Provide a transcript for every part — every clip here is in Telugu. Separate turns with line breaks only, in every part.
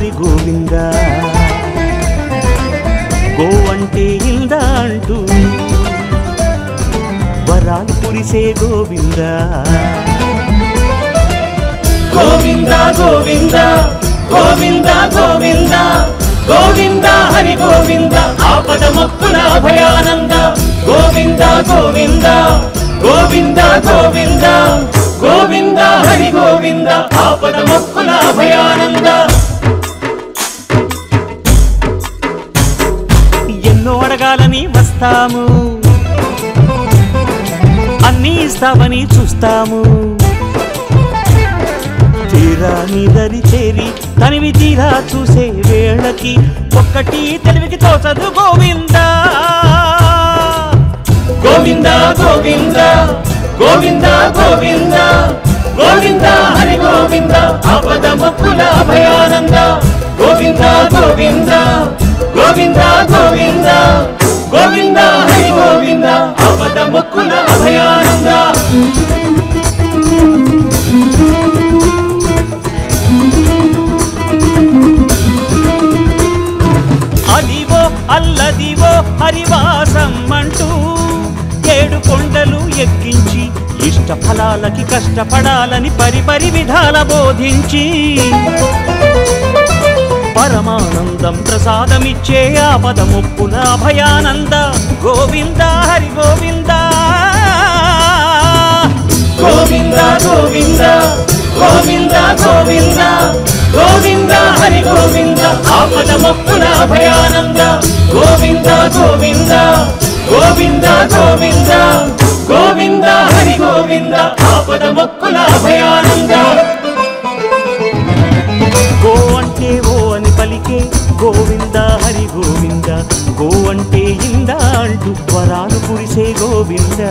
హరి గోవింద గో అంటే ఇంద అంటూ వరాలు కురిసే గోవింద
గోవింద గోవింద గోవింద గోవింద గోవింద హరి గోవింద ఆపద మొక్కుల అభయానంద గోవింద గోవింద గోవింద గోవింద గోవింద హరి గోవింద ఆపద మొక్కుల అభయానంద
ఎన్నో అడగాలని వస్తాము అన్నీ ఇస్తామని చూస్తాము తీరా నీ దరి చేరి తనివి తీరా చూసే వేళకి ఒక్కటి తెలివికి తోచదు గోవిందా
గోవింద గోవింద గోవింద గోవింద గోవింద హరి గోవింద ఆపద మొక్కుల అభయానంద గోవింద గోవింద గోవింద గోవింద గోవింద హరి గోవింద ఆపద మొక్కుల అభయానంద
అదివో అల్లదివో హరివాసం అంటూ ఏడు కొండలు ఎక్కించి ఇష్ట ఫలాలకి కష్టపడాలని పరిపరి విధాల బోధించి పరమానందం ప్రసాదమిచ్చే ఆపద ముప్పున అభయానంద గోవింద హరి గోవింద
గోవింద గోవింద గోవింద గోవింద గోవింద హరి గోవింద ఆపద మొక్కుల అభయానంద గోవింద గోవింద గోవింద గోవింద గోవింద హరి గోవింద ఆపద మొక్కుల అభయానంద
గో అంటే ఓ అని పలికే గోవింద హరి గోవింద గో అంటే ఇంద అంటూ వరాలు కురిసే గోవింద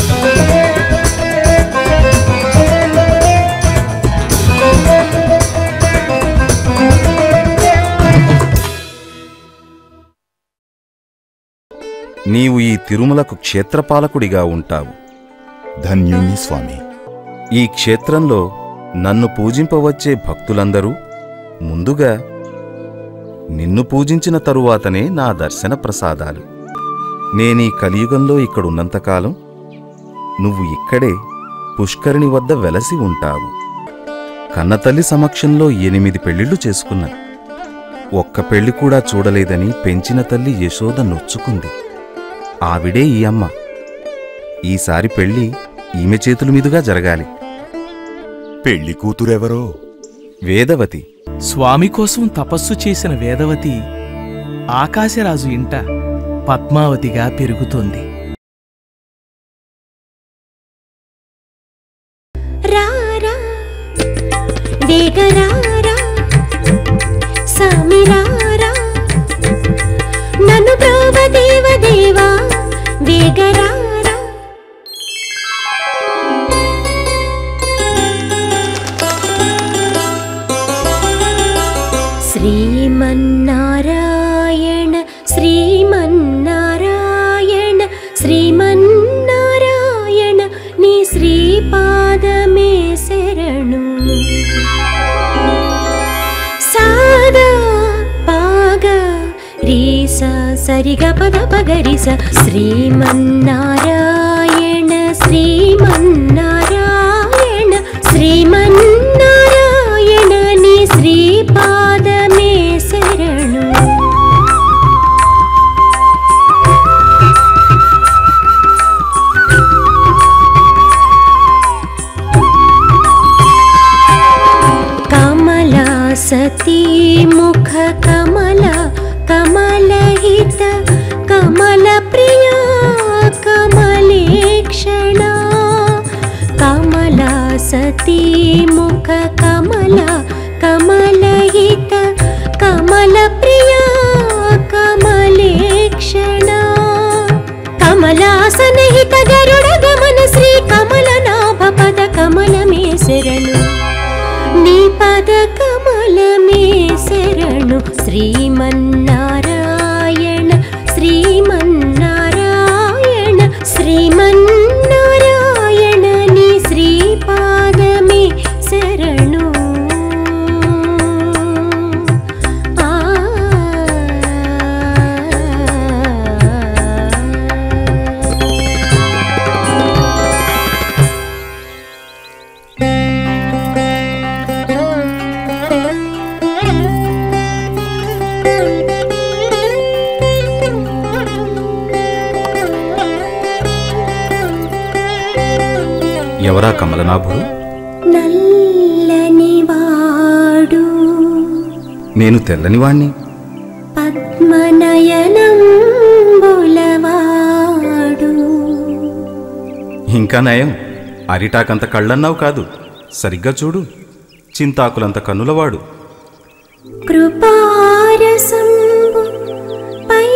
నీవు ఈ తిరుమలకు క్షేత్రపాలకుడిగా ఉంటావు
ధన్యుణ్ణి స్వామి
ఈ క్షేత్రంలో నన్ను పూజింపవచ్చే భక్తులందరూ ముందుగా నిన్ను పూజించిన తరువాతనే నా దర్శన ప్రసాదాలు నేనీ కలియుగంలో ఇక్కడున్నంతకాలం నువ్వు ఇక్కడే పుష్కరిణి వద్ద వెలసి ఉంటావు కన్నతల్లి సమక్షంలో ఎనిమిది పెళ్లిళ్లు చేసుకున్నా ఒక్క పెళ్లి కూడా చూడలేదని పెంచిన తల్లి యశోద నొచ్చుకుంది ఆవిడే ఈ అమ్మ ఈసారి పెళ్లి ఈమె చేతుల మీదుగా జరగాలి
పెళ్లి కూతురెవరో
వేదవతి
స్వామి కోసం తపస్సు చేసిన వేదవతి ఆకాశరాజు ఇంట పద్మావతిగా పెరుగుతోంది
రారా వేగరారా సామిరారా నన్ను ప్రోభ దేవ దేవా వేగరారా శ్రీమన్నారాయణ శ్రీమన్నారాయణ శ్రీమన్నారాయణ నీ శ్రీపాదమే శరణు సాదా పాగ రీస సరిగ పద పగరిస శ్రీమన్నారాయణ శ్రీమన్నారాయణ శ్రీమన్నారాయణ నీ శ్రీపాదమే శరణు कमला सती मुख कमल कमलहित कमलप्रिया कमलेक्षणा कमला सती मुख कमल कमलहित कमलप्रिया कमलेक्षणा कमलासनहित गरुड गमन श्री कमलनाभ पद कमल मे शरणु నీ పద కమలమే శరణు శ్రీమన్నారాయణ శ్రీమన్నారాయణ శ్రీమన్నారాయణ నీ శ్రీపాదమే శరణు
ఎవరా కమలనాభుడు
నల్లని వాడు
నేను తెల్లనివాణ్ణి
పద్మనయనం బులవాడు
ఇంకా నయం అరిటాకంత కళ్ళన్నావు కాదు సరిగ్గా చూడు చింతాకులంత కన్నులవాడు
కృపారసంబు పై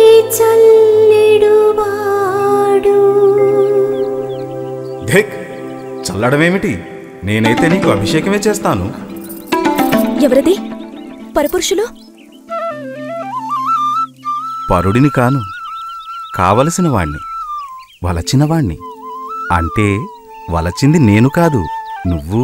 చల్లెడువాడు
ధిక్ చల్లడమేమిటి నేనైతే నీకు అభిషేకమే చేస్తాను
ఎవరిది పరపురుషులు
పరుడిని కాను కావలసిన వాణ్ణి వలచిన వాణ్ణి అంటే వలచింది నేను కాదు నువ్వు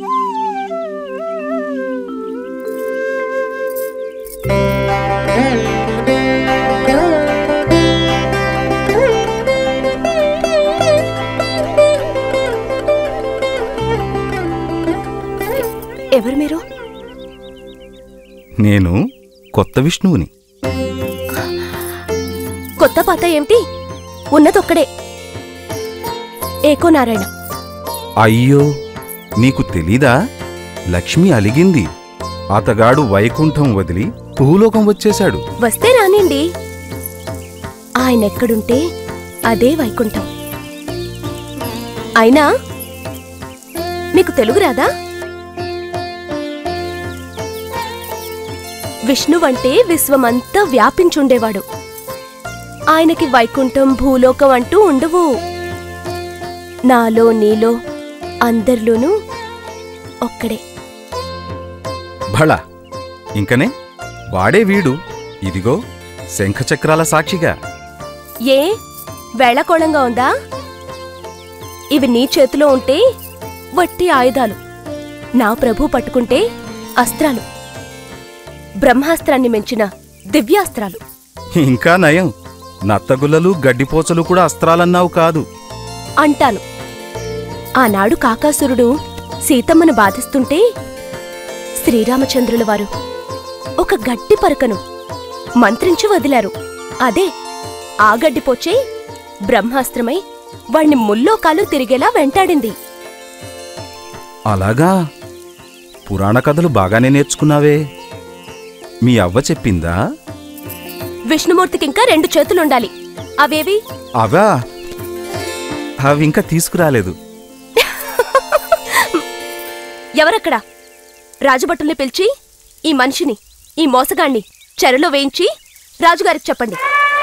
ఎవరు మీరు
నేను కొత్త విష్ణువుని
కొత్త పాత ఏమిటి ఉన్నదొక్కడే ఏకో నారాయణ
అయ్యో నీకు తెలీదా లక్ష్మి అలిగింది అతగాడు వైకుంఠం వదిలి భూలోకం వచ్చేశాడు
వస్తే రానిండి ఆయన ఎక్కడుంటే అదే వైకుంఠం అయినా మీకు తెలుగు రాదా విష్ణువంటే విశ్వమంతా వ్యాపించుండేవాడు ఆయనకి వైకుంఠం భూలోకం అంటూ ఉండవు నాలో నీలో అందరిలోనూ ఒక్కడే
భళ ఇంకనే వాడే వీడు ఇదిగో శంఖచక్రాల సాక్షిగా
ఏ వేళకోళంగా ఉందా ఇవి నీ చేతిలో ఉంటే వట్టి ఆయుధాలు నా ప్రభు పట్టుకుంటే అస్త్రాలు బ్రహ్మాస్త్రాన్ని మించిన దివ్యాస్త్రాలు
ఇంకా నయం నత్తగుల్లలు గడ్డిపోచలు కూడా అస్త్రాలన్నావు కాదు
అంటాను ఆనాడు కాకాసురుడు సీతమ్మను బాధిస్తుంటే శ్రీరామచంద్రుల వారు ఒక గడ్డి పరకను మంత్రించి వదిలారు అదే ఆ గడ్డిపోచే బ్రహ్మాస్త్రమై వాణ్ణి ముల్లోకాలు తిరిగేలా వెంటాడింది
అలాగా పురాణ కథలు బాగానే నేర్చుకున్నావే మీ అవ్వ చెప్పిందా
విష్ణుమూర్తికి ఇంకా రెండు చేతులుండాలి అవేవి
అవా అవి ఇంకా తీసుకురాలేదు
ఎవరక్కడ రాజభటుల్ని పిలిచి ఈ మనిషిని ఈ మోసగాణ్ణి చెరలో వేయించి రాజుగారికి చెప్పండి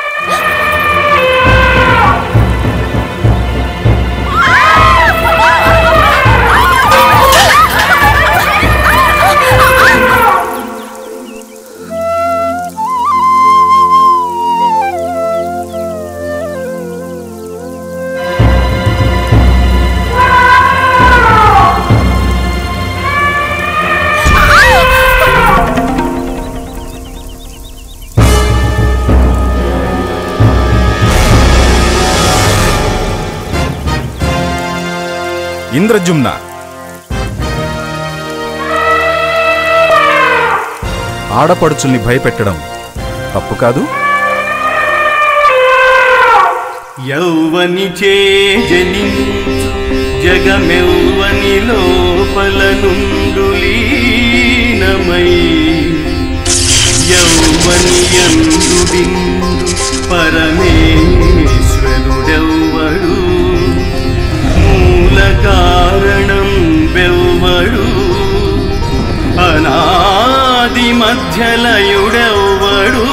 ఇంద్రజుమ్న ఆడపడుచుల్ని భయపెట్టడం తప్పు కాదు
యౌవని చేజని జగమెవ్వని లోపల నుండు లీనమై యౌవని యందు బిందు పరమేశ్వరుడెవ్వడు మూల కారణం వెవ్వడు అనాది మధ్యలయుడెవ్వడు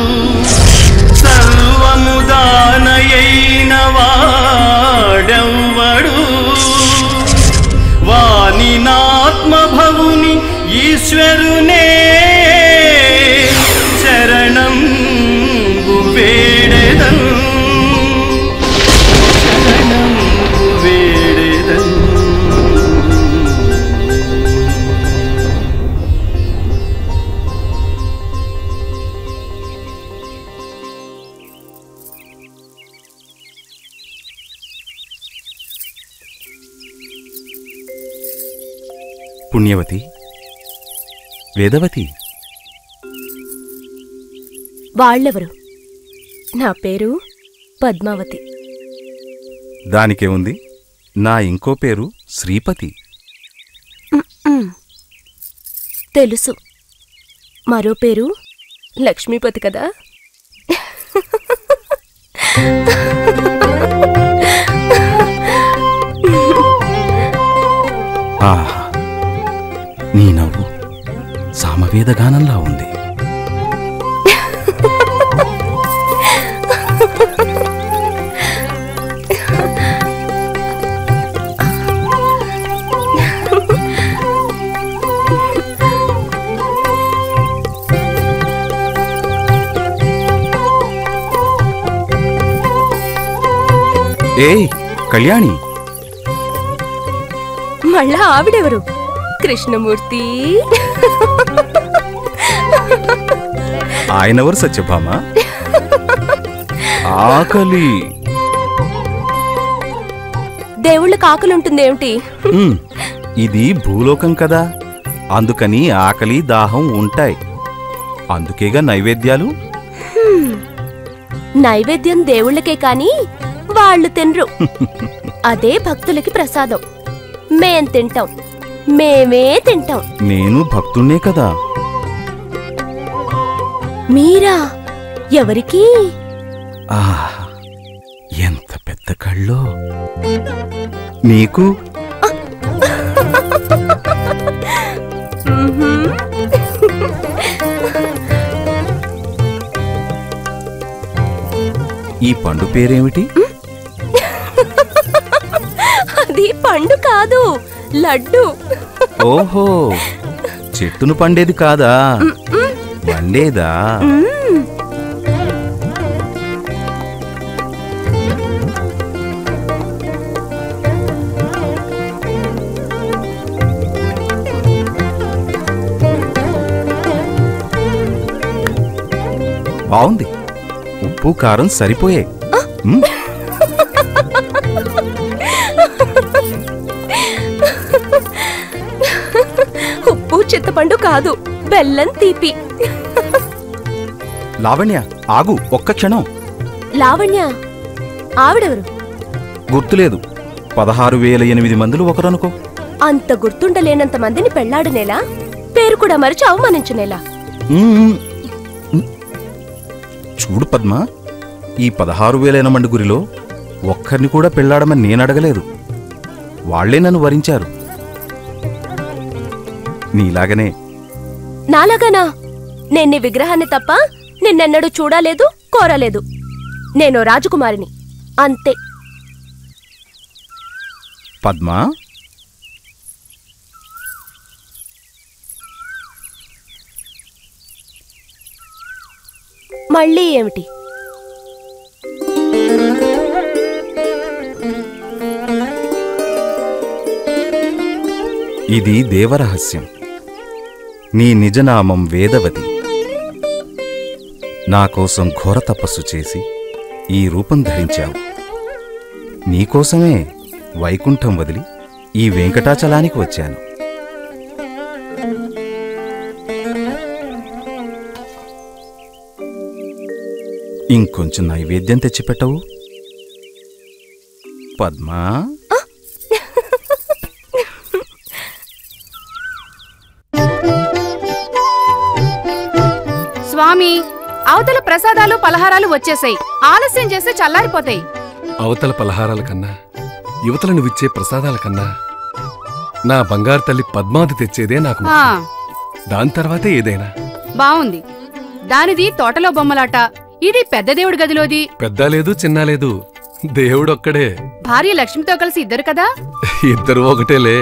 సర్వము దానయైన వాడెవ్వడు వాని నాత్మభవుని ఈశ్వరునే శరణం వేడెదన్ శరణం వేడెదన్
పుణ్యవతి వేదవతి
వాళ్ళెవరు నా పేరు పద్మావతి
దానికే ఉంది నా ఇంకో పేరు శ్రీపతి
మ్. తెలుసు మరో పేరు లక్ష్మీపతి కదా
ఆహా నీ నవ్వు సామవేద గానంలా ఉంది ఏయ్ కళ్యాణి
మళ్ళా ఆవిడెవరు కృష్ణమూర్తి
ఆయనెవరు సత్యభామ ఆకలి
దేవుళ్ళకి ఆకలుంటుందేమిటి
ఉమ్, ఇది భూలోకం కదా అందుకని ఆకలి దాహం ఉంటాయి అందుకేగా నైవేద్యాలు
నైవేద్యం దేవుళ్ళకే కాని వాళ్ళు తినరు అదే భక్తులకి ప్రసాదం మేం తింటాం మేమే తింటాం
నేను భక్తుణ్ణే కదా
మీరా ఎవరికి
ఆ ఎంత పెద్ద కళ్ళో నీకు ఈ పండు పేరేమిటి
అది పండు కాదు లడ్డు
ఓహో చెట్టును పండేది కాదా వండేదా బాగుంది ఉప్పు కారం సరిపోయాయి మ్,
ఉప్పు చింతపండు కాదు బెల్లం తీపి
లావణ్య ఆగు ఒక్క క్షణం
లావణ్య ఆవిడెవరు
గుర్తులేదు పదహారు వేల ఎనిమిది మందులు ఒకరనుకో
అంత గుర్తుండలేనంత మందిని పెళ్లాడనేలా పేరు కూడా మరిచి అవమానించనేలా
మ్మ్. మ్. చూడు పద్మ ఈ పదహారు వేల ఎనమండి గురిలో ఒక్కరిని కూడా పెళ్లాడమని నేను అడగలేదు వాళ్లే నన్ను వరించారు నీలాగనే
నాలాగానా నేను నీ విగ్రహాన్ని తప్ప నిన్నెన్నడూ చూడలేదు కోరలేదు నేను రాజకుమారిని అంతే
పద్మ
మళ్ళీ ఏమిటి
ఇది దేవరహస్యం నీ నిజనామం వేదవతి నా కోసం ఘోర తపస్సు చేసి ఈ రూపం ధరించావు నీకోసమే వైకుంఠం వదిలి ఈ వెంకటాచలానికి వచ్చాను ఇంకొంచెం నైవేద్యం తెచ్చిపెట్టవు పద్మా
స్వామి అవతల ప్రసాదాలు పలహారాలు వచ్చేసాయి ఆలస్యం చేస్తే చల్లారిపోతాయి
అవతల పలహారాల కన్నా యువతల నువ్విచ్చే ప్రసాదాల కన్నా నా బంగారు తల్లి పద్మావతి తెచ్చేదే నాకు
ఆ,
ముఖ్యం. దాని తర్వాతే ఏదైనా
బావుంది దానిది తోటలో బొమ్మలాట ఇది పెద్ద దేవుడి గదిలోది
పెద్ద లేదు చిన్న లేదు దేవుడొక్కడే
భార్య లక్ష్మితో కలిసి ఇద్దరు కదా
ఇద్దరు ఒకటేలే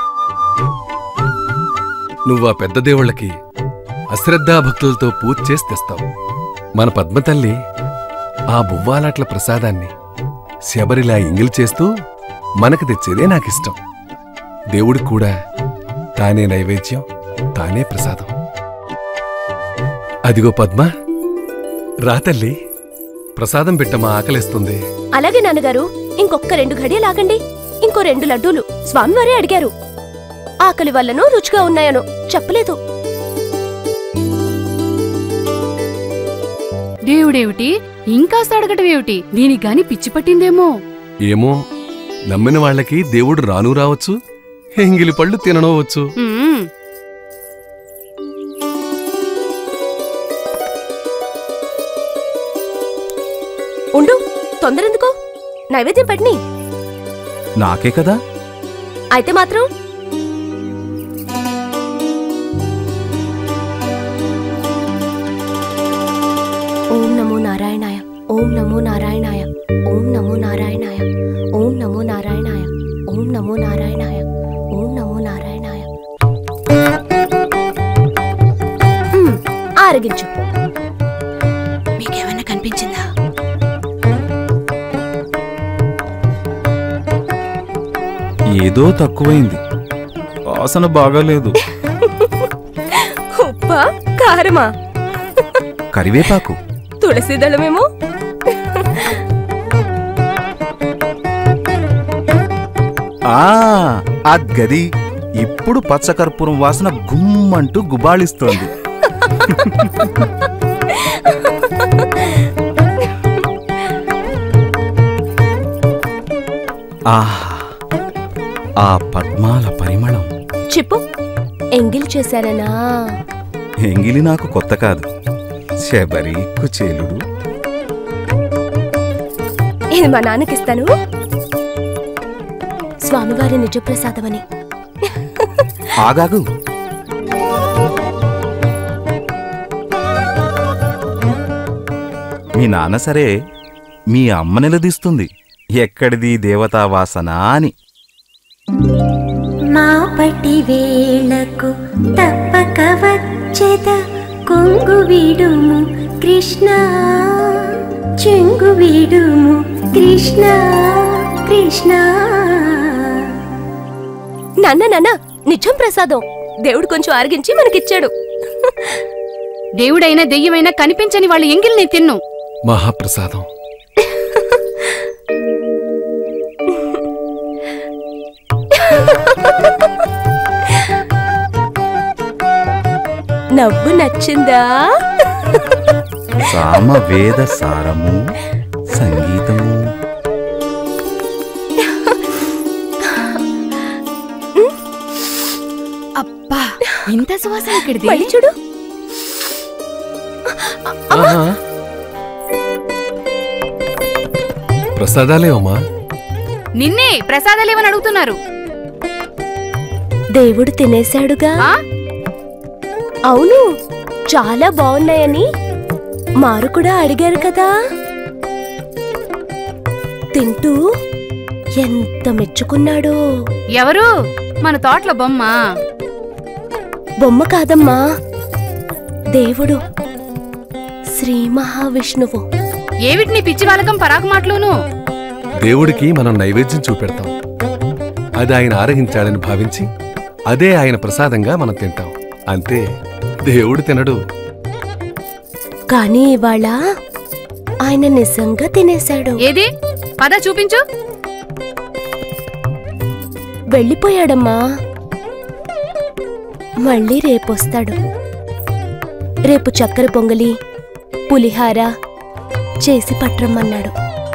నువ్వు ఆ పెద్ద దేవుళ్ళకి అశ్రద్ధా భక్తులతో పూజ చేసి తెస్తావు మన పద్మతల్లి ఆ బువ్వాలాట్ల ప్రసాదాన్ని శబరిలా ఎంగిల్ చేస్తూ మనకు తెచ్చేదే నాకిష్టం దేవుడికి కూడా తానే నైవేద్యం తానే ప్రసాదం అదిగో పద్మ రా తల్లి ప్రసాదం పెట్టమా ఆకలిస్తుంది
అలాగే నాన్నగారు ఇంకొక రెండు ఘడియలాగండి ఇంకో రెండు లడ్డూలు స్వామివారే అడిగారు ఆకలి వల్లనో రుచిగా ఉన్నాయనో చెప్పలేదు
దేవుడేమిటి ఇంకా అడగటం ఏమిటి దీనికి గాని పిచ్చి పట్టిందేమో
ఏమో నమ్మిన వాళ్ళకి దేవుడు రాను రావచ్చు ఎంగిలి పళ్ళు తిననవచ్చు
మ్మ్.
ఉండు తొందరెందుకో నైవేద్యం పెట్టని
నాకే కదా
అయితే మాత్రం ఓం నమో నారాయణాయ ఓం నమో నారాయణాయ ఓం నమో నారాయణాయ ఓం నమో నారాయణాయ ఓం నమో నారాయణాయ ఓం నమో నారాయణాయ మ్, ఆరగించు
మీకేమైనా కనిపించిందా
ఏదో తక్కువైంది వాసన బాగాలేదు
ఉప్పా కారమా
కరివేపాకు
తులసి దళమేమో
ఆ ఆ గది ఇప్పుడు పచ్చకర్పూరం వాసన గుమ్మంటూ గుబాళిస్తోంది ఆహా ఆ పద్మాల పరిమళం
చెప్పు ఎంగిల్ చేశాననా
ఎంగిలి నాకు కొత్త కాదు శబరి కుచేలుడు
ఇది మా నాన్నకిస్తాను స్వామివారి నిజప్రసాదమని
ఆగాగు మీ నాన్న సరే మీ అమ్మ నిలదీస్తుంది ఎక్కడిది దేవతా వాసన అని
మా పటి వేళకు తప్పక వచ్చెద కొంగు విడుము కృష్ణ చెంగు విడుము కృష్ణ కృష్ణ
నాన్న నాన్న నిజం ప్రసాదం దేవుడు కొంచెం ఆరగించి మనకిచ్చాడు
దేవుడైనా దెయ్యమైనా కనిపించని వాళ్ళ ఎంగిల్ని తిన్ను
మహాప్రసాదం
నవ్వు నచ్చిందా
సామ వేద సారము సంగీతము
అబ్బా ఇంత సువాసన ఇక్కడిది
మళ్ళీ చూడు
ఆహా. ప్రసాదాలేవమ్మా
నిన్నే ప్రసాదాలేవని అడుగుతున్నారు
దేవుడు తినేశాడుగా
ఆ?
అవును చాలా బాగున్నాయని మారు కూడా అడిగారు కదా తింటూ ఎంత మెచ్చుకున్నాడో
ఎవరు మన తోటల బొమ్మ
బొమ్మ కాదమ్మా దేవుడు శ్రీ మహావిష్ణువు
ఏవిటి నీ పిచ్చి వాళ్ళకం పరాకు మాటలును
దేవుడికి మనం నైవేద్యం చూపెడతాం అది ఆయన ఆరగించాడని భావించి అదే ఆయన ప్రసాదంగా మనం తింటాం అంతే దేవుడు తినడు
కానీ ఇవాళ ఆయన నిజంగా తినేశాడు
ఏది పద చూపించు
వెళ్ళిపోయాడమ్మా మళ్ళీ రేపొస్తాడు రేపు చక్కెర పొంగలి పులిహార చేసి పట్రమ్మన్నాడు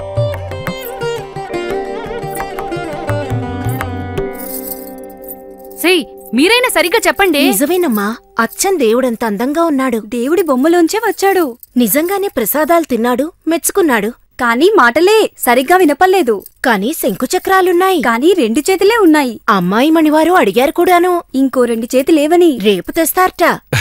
సెయ్ మీరైనా సరిగ్గా చెప్పండి
నిజమేనమ్మా అచ్చం దేవుడంత అందంగా ఉన్నాడు
దేవుడి బొమ్మలోంచే వచ్చాడు
నిజంగానే ప్రసాదాలు తిన్నాడు మెచ్చుకున్నాడు
కానీ మాటలే సరిగ్గా వినపల్లేదు
కానీ శంకుచక్రాలున్నాయి
కానీ రెండు చేతులే ఉన్నాయి
అమ్మాయి మణివారు అడిగారు కూడాను
ఇంకో రెండు చేతులేవని
రేపు తెస్తారట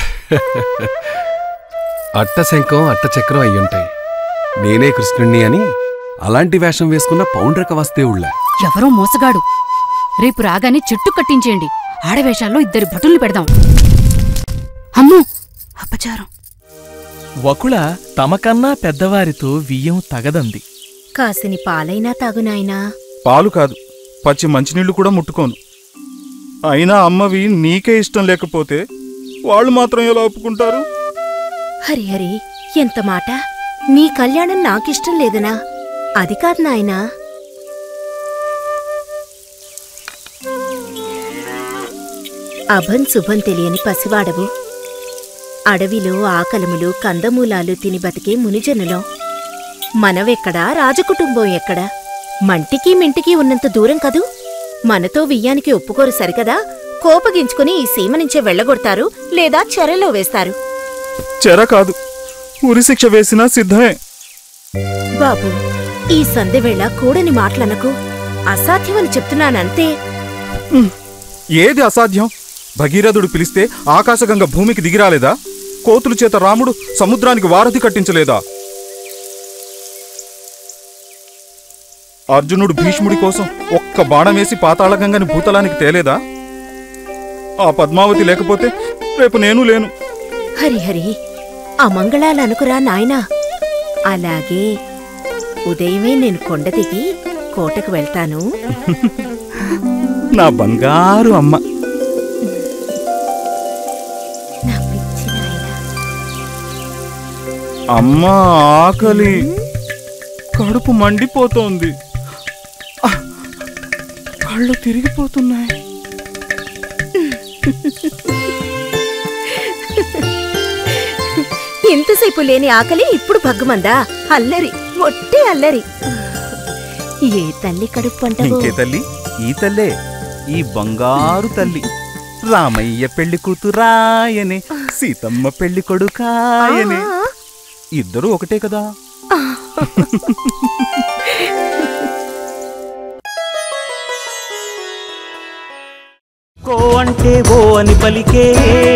అట్ట శంఖం అట్ట చక్రం అయ్యుంటాయి నేనే కృష్ణుణ్ణి అని అలాంటి వేషం వేసుకున్న పౌండ్రక వస్తేవుళ్ళ
ఎవరో మోసగాడు రేపు రాగానే చెట్టు కట్టించేయండి ఆడవేషాల్లో ఇద్దరు భటుల్ని పెడదాం అమ్మో అపచారం
వకుళ తమకన్నా పెద్దవారితో వియ్యం తగదంది
కాసిని పాలైనా తాగునాయనా
పాలు కాదు పచ్చి మంచినీళ్లు కూడా ముట్టుకోను అయినా అమ్మవి నీకే ఇష్టం లేకపోతే వాళ్ళు మాత్రం ఎలా ఒప్పుకుంటారు
హరిహరి ఎంత మాట నీ కళ్యాణం నాకిష్టం లేదనా అది కాదు నాయనా అభం శుభం తెలియని పసివాడవు అడవిలో ఆకలములు కందమూలాలు తిని బతికే మునిజనులం మనవెక్కడా రాజకుటుంబం ఎక్కడా మంటికి మింటికి ఉన్నంత దూరం కదూ మనతో వియ్యానికి ఒప్పుకోరు సరికదా కోపగించుకుని ఈ సీమ నుంచే వెళ్ళగొడతారు లేదా చెరలో వేస్తారు
చెర కాదు ఉరిశిక్ష వేసినా సిద్ధమే
బాబు ఈ సందెవేళ కూడని మాటలనకు అసాధ్యమని చెప్తున్నానంతే
ఏది అసాధ్యం భగీరథుడు పిలిస్తే ఆకాశగంగ భూమికి దిగిరాలేదా కోతుల చేత రాముడు సముద్రానికి వారధి కట్టించలేదా అర్జునుడు భీష్ముడి కోసం ఒక్క బాణమేసి పాతాళగంగని భూతలానికి తేలేదా ఆ పద్మావతి లేకపోతే రేపు నేను లేను
హరిహరి అమంగళాలనుకురా నాయనా అలాగే ఉదయమే నేను కొండ దిగి కోటకు వెళ్తాను
నా బంగారు అమ్మ అమ్మ ఆకలి కడుపు మండిపోతోంది ఆ, కళ్ళు తిరిగిపోతున్నాయి
ఇంతసేపు లేని ఆకలి ఇప్పుడు భగ్గుమందా అల్లరి ఒట్టి అల్లరి ఏ తల్లి కడుపు పంటవో
ఇంకే తల్లి ఈ తల్లే ఈ బంగారు తల్లి రామయ్య పెళ్లి కూతురాయనే సీతమ్మ పెళ్లి కొడుకాయనే ఇద్దరు ఒకటే కదా
కో అంటే ఓ అని పలికే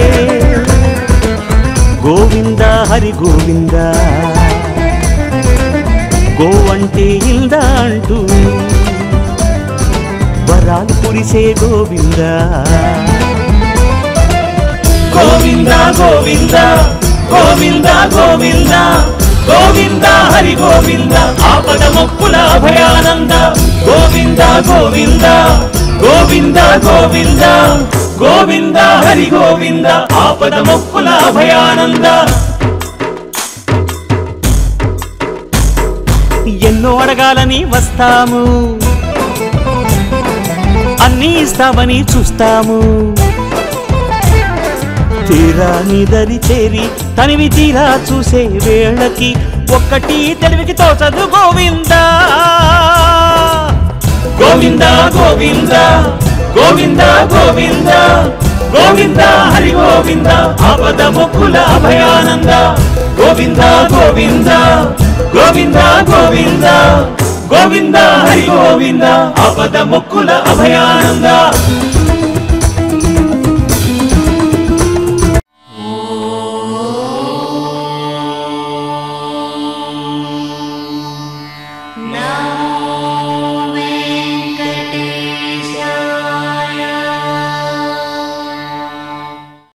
గోవింద హరి గోవింద గో అంటే ఇంద అంటూ వరాలు కురిసే గోవింద గోవింద గోవింద గోవింద గోవింద గోవింద హరి గోవింద ఆపద మొక్కుల అభయానంద గోవింద గోవింద గోవింద గోవింద గోవింద హరి గోవింద ఆపద మొక్కుల అభయానంద ఎన్నో అడగాలని వస్తాము అన్నీ ఇస్తామని చూస్తాము తీరా నిదరి చేరి తనివి తీరా చూసే వేళకి ఒక్కటి తెలివికి తోచదు గోవింద గోవింద గోవింద గోవింద గోవింద గోవింద హరి గోవింద ఆపద మొక్కుల అభయానంద గోవింద గోవింద గోవింద గోవింద గోవింద హరి గోవింద ఆపద మొక్కుల అభయానంద